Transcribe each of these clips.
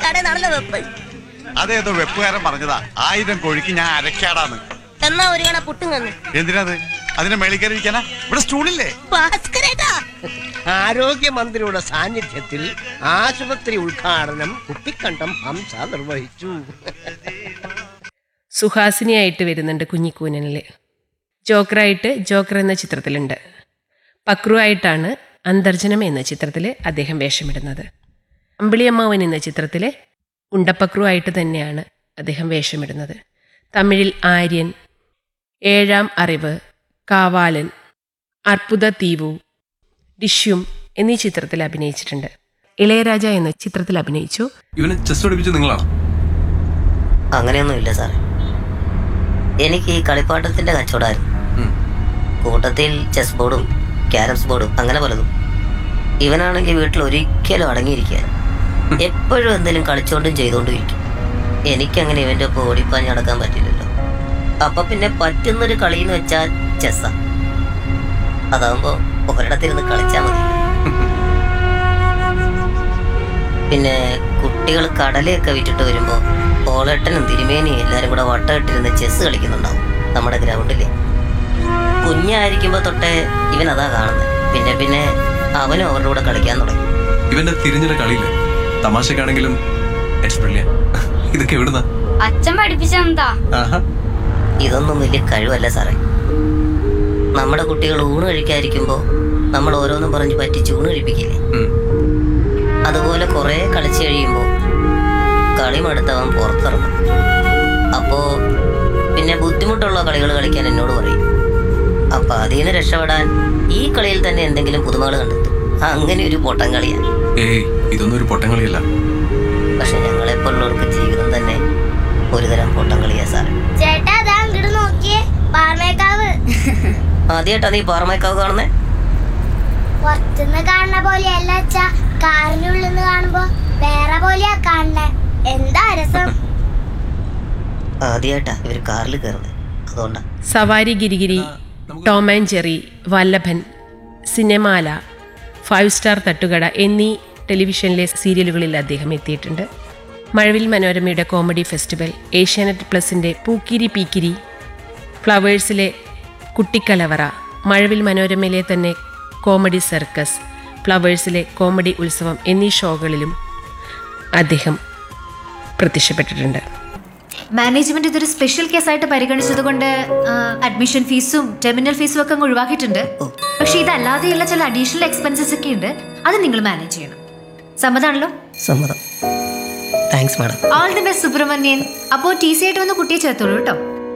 കടന്നാണല്ലോ വെപ്പ് അതേതോ വെപ്പുകാരൻ പറഞ്ഞതാ ആയിരം കോഴിക്ക് ഞാൻ അരക്കാടാന്ന് എന്നാ ഒരു കണ പുട്ടും കന്ന് എന്തിനാത് അതിന്റെ മേളിൽ കയറി ഇരിക്കാനാ ഇവിടെ സ്റ്റൂളില്ലേ ഭാസ്കരേട്ടാ ആരോഗ്യമന്ത്രിയുടെ സാന്നിധ്യത്തിൽ ആശുപത്രി ഉദ്ഘാടനം കുപ്പിക്കണ്ടം ഹംസ നിർവഹിച്ചു സുഹാസിനിയായിട്ട് വരുന്നുണ്ട് കുഞ്ഞിക്കൂനനിൽ ജോക്കറായിട്ട് ജോക്കർ എന്ന ചിത്രത്തിലുണ്ട് പക്രു ആയിട്ടാണ് അന്തർജനം എന്ന ചിത്രത്തിൽ അദ്ദേഹം വേഷമിടുന്നത് അമ്പിളിയമ്മാവൻ എന്ന ചിത്രത്തിൽ ഉണ്ടപ്പക്രു ആയിട്ട് തന്നെയാണ് അദ്ദേഹം വേഷമിടുന്നത് തമിഴിൽ ആര്യൻ ഏഴാം അറിവ് കാവാലൻ അർപ്പുത തീവു ഡിഷ്യും എന്നീ ചിത്രത്തിൽ അഭിനയിച്ചിട്ടുണ്ട് ഇളയരാജ എന്ന ചിത്രത്തിൽ അഭിനയിച്ചു ഇവനെ ചെസ് പഠിപ്പിച്ച നിങ്ങളാണ് അങ്ങനെയൊന്നുമില്ല സാറേ എനിക്ക് ഈ കളിപ്പാട്ടത്തിന്റെ കച്ചവടമായിരുന്നു കൂട്ടത്തിൽ ചെസ് ബോർഡും ക്യാരംസ് ബോർഡും അങ്ങനെ പലതും ഇവനാണെങ്കിൽ വീട്ടിൽ ഒരിക്കലും അടങ്ങിയിരിക്കാൻ എപ്പോഴും എന്തെങ്കിലും കളിച്ചോണ്ടും ചെയ്തോണ്ടും ഇരിക്കും എനിക്കങ്ങനെ ഇവന്റെ ഒപ്പം ഓടിപ്പാഞ്ഞ് നടക്കാൻ പറ്റില്ലല്ലോ അപ്പൊ പിന്നെ പറ്റുന്നൊരു കളി എന്ന് വെച്ചാൽ ചെസ്സാ അതാവുമ്പോ ഒരിടത്തിരുന്ന് കളിച്ചാൽ മതി പിന്നെ കുട്ടികൾ കടലയൊക്കെ വിറ്റിട്ട് വരുമ്പോ പോളേട്ടനും തിരുമേനിയും എല്ലാരും കൂടെ വട്ടമിട്ടിരുന്ന് ചെസ് കളിക്കുന്നുണ്ടാവും നമ്മുടെ ഗ്രൗണ്ടില് കുഞ്ഞായിരിക്കുമ്പോ തൊട്ടേ ഇവൻ അതാ കാണുന്നത് പിന്നെ പിന്നെ അവനും അവരുടെ കൂടെ കളിക്കാൻ തുടങ്ങി ഇവന്റെ തിരിഞ്ഞുള്ള കളിയില്ലേ തമാശക്കാണെങ്കിലും it's brilliant. ഇതൊക്കെ എവിടുന്നാ അച്ഛൻ പഠിപ്പിച്ചെന്താ ആഹാ ഇതൊന്നും വലിയ കഴിവല്ല സാറേ നമ്മുടെ കുട്ടികൾ ഊണ് കഴിക്കാതിരിക്കുമ്പോ നമ്മൾ ഓരോന്നും പറഞ്ഞ് പറ്റിച്ച് ഊണ് കഴിപ്പിക്കില്ലേ ഉം. അതുപോലെ കുറെ കളിച്ചു കഴിയുമ്പോ കളി മടുത്തവൻ പുറത്തിറങ്ങും അപ്പോ പിന്നെ ബുദ്ധിമുട്ടുള്ള കളികൾ കളിക്കാൻ എന്നോട് പറയും അപ്പൊ അതിൽ നിന്ന് രക്ഷപ്പെടാൻ ഈ കളിയിൽ തന്നെ എന്തെങ്കിലും പുതുമകൾ കണ്ടെത്തും അങ്ങനെ ഒരു പൊട്ടം കളിയാ ഏയ് ഇതൊന്നും ഒരു പൊട്ടം കളിയല്ല പക്ഷെ ഞങ്ങളെപ്പോലുള്ളവർക്ക് ജീവിതം തന്നെ ഒരുതരം പൊട്ടം കളിയാ സാറേ ചേട്ടാ അതാ അങ്ങോട്ട് നോക്കിയേ പാറമേക്കാവ് ആദ്യമായിട്ടാ നീ പാറമേക്കാവ് കാണുന്നേ പുറത്തുനിന്ന് കാണുന്ന പോലെയല്ല അച്ഛാ കാറിനുള്ളിൽ നിന്ന് കാണുമ്പോ വേറെ പോലെയാ കാണണേ എന്താ രസം ആദ്യമായിട്ടാ ഇവര് കാറിൽ കയറുന്നത് അതുകൊണ്ടാ സവാരി ഗിരിഗിരി Tom and Jerry Vallabhan Cinemala five star Thattukada എന്നീ ടെലിവിഷനിലെ സീരിയലുകളിൽ അദ്ദേഹം എത്തിയിട്ടുണ്ട് മഴവിൽ മനോരമയുടെ കോമഡി ഫെസ്റ്റിവൽ ഏഷ്യാനെറ്റ് പ്ലസിൻ്റെ പൂക്കിരി പീക്കിരി ഫ്ലവേഴ്സിലെ കുട്ടിക്കലവറ മഴവിൽ മനോരമയിലെ തന്നെ കോമഡി സർക്കസ് ഫ്ലവേഴ്സിലെ കോമഡി ഉത്സവം എന്നീ ഷോകളിലും അദ്ദേഹം പ്രത്യക്ഷപ്പെട്ടിട്ടുണ്ട് മാനേജ്മെന്റ് ഇതൊരു സ്പെഷ്യൽ കേസായിട്ട് പരിഗണിച്ചതുകൊണ്ട് അഡ്മിഷൻ ഫീസും ടെർമിനൽ ഫീസും ഒക്കെ അങ്ങ് ഒഴിവാക്കിയിട്ടുണ്ട് പക്ഷെ ഇതല്ലാതെയുള്ള ചില അഡീഷണൽ എക്സ്പെൻസസ് ഒക്കെ ഉണ്ട് അത് നിങ്ങൾ മാനേജ് ചെയ്യണം സമ്മതാണല്ലോ സമ്മതം thanks madam all the best Subramanian അപ്പോൾ ടി സി ആയിട്ട് വന്ന് കുട്ടിയെ ചേർത്തോളൂ കേട്ടോ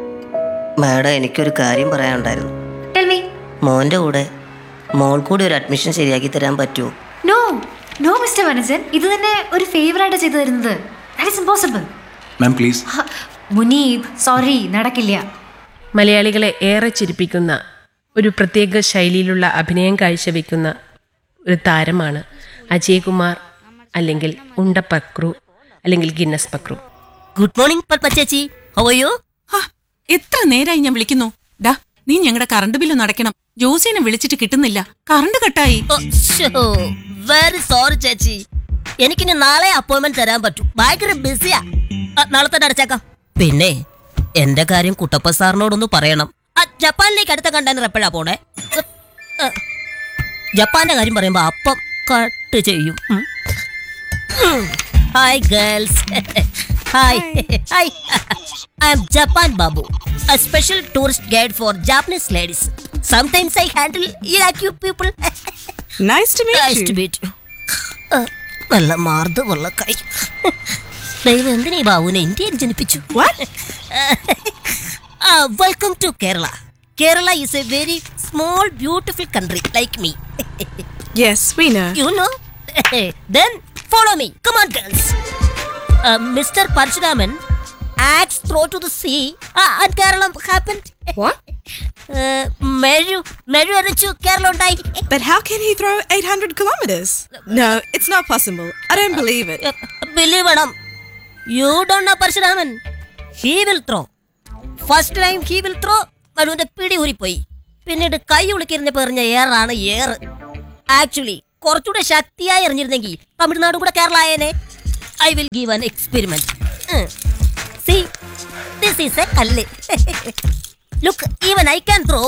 മാഡം എനിക്കൊരു കാര്യം പറയാനുണ്ടായിരുന്നു ടെൽ മീ മോന്റെ കൂടെ മോൾ കൂടി ഒരു അഡ്മിഷൻ ശരിയാക്കി തരാൻ പറ്റുമോ നോ നോ മിസ്റ്റർ വനജൻ ഇത് തന്നെ ഒരു ഫേവറായിട്ട് ചെയ്തു തരുന്നത് that is impossible ma'am please Muneeb sorry നടക്കില്ല മലയാളികളെ ഏറെ ചിരിപ്പിക്കുന്ന ഒരു പ്രത്യേക ശൈലിയിലുള്ള അഭിനയം കാഴ്ചവെക്കുന്ന ഒരു താരമാണ് അജയകുമാർ അല്ലെങ്കിൽ ഉണ്ടപ്പക്രു അല്ലെങ്കിൽ Guinness Pakru good morning Padma ചേച്ചി ഹവയോ ഹാ, എത്ര നേരായി ഞാൻ വിളിക്കുന്നു ഡാ നീ ഞങ്ങളുടെ കറണ്ട് ബില്ല് അടയ്ക്കണം ജോസിനെ വിളിച്ചിട്ട് കിട്ടുന്നില്ല കറണ്ട് കട്ടായി വെരി സോറി ചേച്ചി എനിക്കിനി നാളെ അപ്പോയിന്റ്മെന്റ് തരാൻ പറ്റും ഭയങ്കര ബിസിയാ ആ, നാളെ തന്നെ അടച്ചേക്കാം പിന്നെ എന്റെ കാര്യം കുട്ടപ്പ സാറിനോടൊന്ന് പറയണം ആ, ജപ്പാനിലേക്ക് അടുത്ത കണ്ടെയ്നർ എപ്പോഴാ പോണേ ഉം, ഉം. ജപ്പാന്റെ കാര്യം പറയുമ്പോ അപ്പം കട്ട് ചെയ്യും hi girls hi hi I am Japan Babu a special tourist guide for Japanese ladies. Sometimes I handle Iraqi people. Nice to nice to meet you. Uh, നല്ല മാർദ്ദമുള്ള കൈ ദൈവം എന്തിനാ ഈ ബാബുവിനെ ഇന്ത്യയിൽ ജനിപ്പിച്ചു welcome to Kerala Kerala is a very small beautiful country like me yes we know you know then follow me come on girls mister Parasuraman axe throw to the sea and Keralam happened മെഴു മെഴു അരച്ചു കേരളം ഉണ്ടായി But how can he throw 800 kilometers? No, it's not possible. I don't believe it. Believe വേണം you don't know Parasuraman he will throw first time he will throw മനുവിന്റെ പിടി ഊരിപ്പോയി പിന്നീട് കൈ ഉളുക്കിരുന്നപ്പോ എറിഞ്ഞ ഏറാണ് ഏറ് ആക്ച്വലി കുറച്ചുകൂടെ ശക്തിയായി എറിഞ്ഞിരുന്നെങ്കിൽ തമിഴ്നാട് കൂടെ കേരള ആയേനെ I will give an experiment see this is a kallu look even I can throw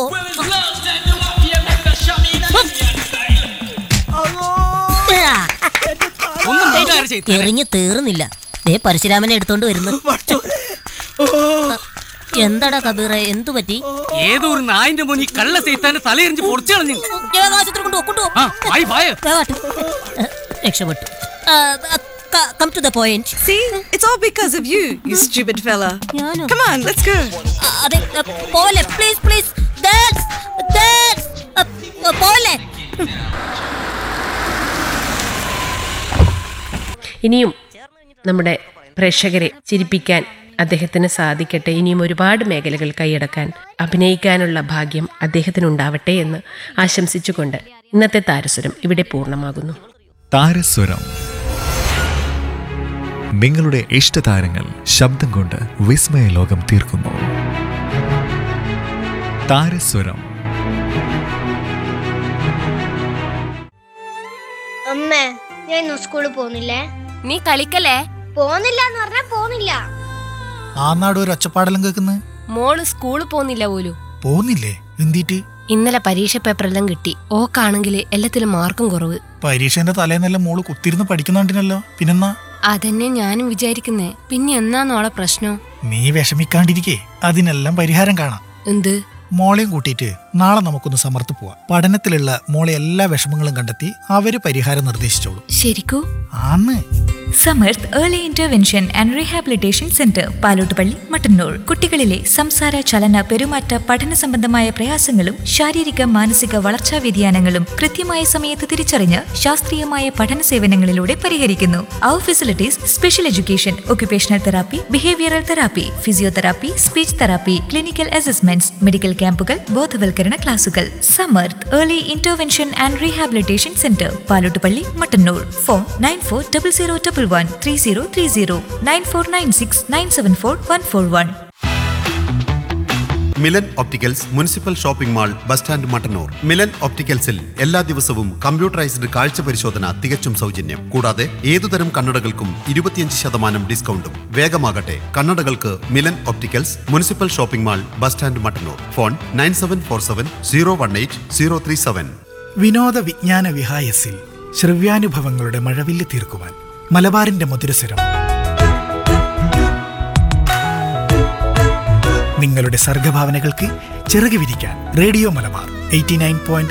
എറിഞ്ഞ് തീർന്നില്ല ദേ പരശുരാമനെ എടുത്തോണ്ട് വരുന്നു എന്താടാ കബീറെ എന്തു പറ്റി ഏതോ ഒരു നായിന്റെ മുന്നിൽ കള്ള സൈത്താന്റെ തലയെറിഞ്ഞ് പൊടിച്ചു കളഞ്ഞു ദേവാലയത്തിൽ കൊണ്ടുപോ, കൊണ്ടുപോ. ആ, വായി, വായ. വേവാട്ട്. ഏ, രക്ഷപ്പെട്ടു come to the point See, it's all because of you, you stupid fella. ഞാനോ? Come on, let's go. അതെ ഏ, പോലെ പ്ലീസ് പ്ലീസ് ഡാഡ്സ് ഡാഡ്സ് പോലെ ഇനിയും നമ്മുടെ പ്രേക്ഷകരെ ചിരിപ്പിക്കാൻ അദ്ദേഹത്തിന് സാധിക്കട്ടെ ഇനിയും ഒരുപാട് മേഖലകൾ കൈയടക്കാൻ അഭിനയിക്കാനുള്ള ഭാഗ്യം അദ്ദേഹത്തിനുണ്ടാവട്ടെ എന്ന് ആശംസിച്ചുകൊണ്ട് ഇന്നത്തെ താരസ്വരം ഇവിടെ പൂർണ്ണമാകുന്നു താരസ്വരം നിങ്ങളുടെ ഇഷ്ടതാരങ്ങൾ ശബ്ദം കൊണ്ട് വിസ്മയ ലോകം തീർക്കുന്നു താരസ്വരം അമ്മേ ഞാൻ ഇന്ന് സ്കൂളിൽ പോകുന്നില്ലേ നീ കളിക്കല്ലേ പോകുന്നില്ല എന്ന് പറഞ്ഞാ പോകുന്നില്ല ആ നാട് ഒരു ഒച്ചപ്പാടെല്ലാം കേൾക്കുന്നത് മോള് സ്കൂളിൽ പോന്നില്ല പോലും പോകുന്നില്ലേ എന്തിട്ട് ഇന്നലെ പരീക്ഷ പേപ്പറെല്ലാം കിട്ടി ഓക്കാണെങ്കിൽ എല്ലാത്തിലും മാർക്കും കുറവ് പരീക്ഷേന്റെ തലേന്നെല്ലാം മോള് കുത്തിരുന്ന് പഠിക്കുന്നുണ്ടിനല്ലോ പിന്നെന്നാ അതന്നെ ഞാനും വിചാരിക്കുന്നേ പിന്നെ എന്നാന്നോളെ പ്രശ്നം നീ വിഷമിക്കാണ്ടിരിക്കേ അതിനെല്ലാം പരിഹാരം കാണാം എന്ത് മോളെയും കൂട്ടിയിട്ട് നാളെ നമുക്കൊന്ന് സമർത്ത് പോവാം പഠനത്തിലുള്ള മോളെ എല്ലാ വിഷമങ്ങളും കണ്ടെത്തി അവര് പരിഹാരം നിർദ്ദേശിച്ചോളൂ ശരിക്കൂ ആന്ന് Samarth early intervention and rehabilitation centre Palottupalli Mattannur കുട്ടികളിലെ സംസാര ചലന പെരുമാറ്റ പഠന സംബന്ധമായ പ്രയാസങ്ങളും ശാരീരിക മാനസിക വളർച്ചാ വ്യതിയാനങ്ങളും കൃത്യമായ സമയത്ത് തിരിച്ചറിഞ്ഞ് ശാസ്ത്രീയമായ പഠന സേവനങ്ങളിലൂടെ പരിഹരിക്കുന്നു അവർ facilities special education occupational therapy behavioural therapy physiotherapy speech therapy clinical assessments medical ക്യാമ്പുകൾ ബോധവൽക്കരണ ക്ലാസുകൾ Samarth early intervention and rehabilitation centre Palottupalli Mattannur phone nine four double zero double one three zero three zero nine four nine six nine seven four one four one Milan opticals municipal shopping mall bus stand Mattannur Milan ഒപ്റ്റിക്കൽസിൽ എല്ലാ ദിവസവും computerised കാഴ്ച പരിശോധന തികച്ചും സൗജന്യം കൂടാതെ ഏതുതരം കണ്ണടകൾക്കും ഇരുപത്തിയഞ്ച് ശതമാനം ഡിസ്കൗണ്ടും വേഗമാകട്ടെ കണ്ണടകൾക്ക് Milan opticals municipal shopping mall bus stand Mattannur phone nine seven four seven zero one eight zero three seven വിനോദ വിജ്ഞാന വിഹായസിൽ ശ്രവ്യാനുഭവങ്ങളുടെ മഴവില്ല് തീർക്കുവാൻ മലബാറിന്റെ മധുരസ്വരം നിങ്ങളുടെ സർഗഭാവനകൾക്ക് ചിറക് വിരിക്കാൻ radio Malabar eighty nine point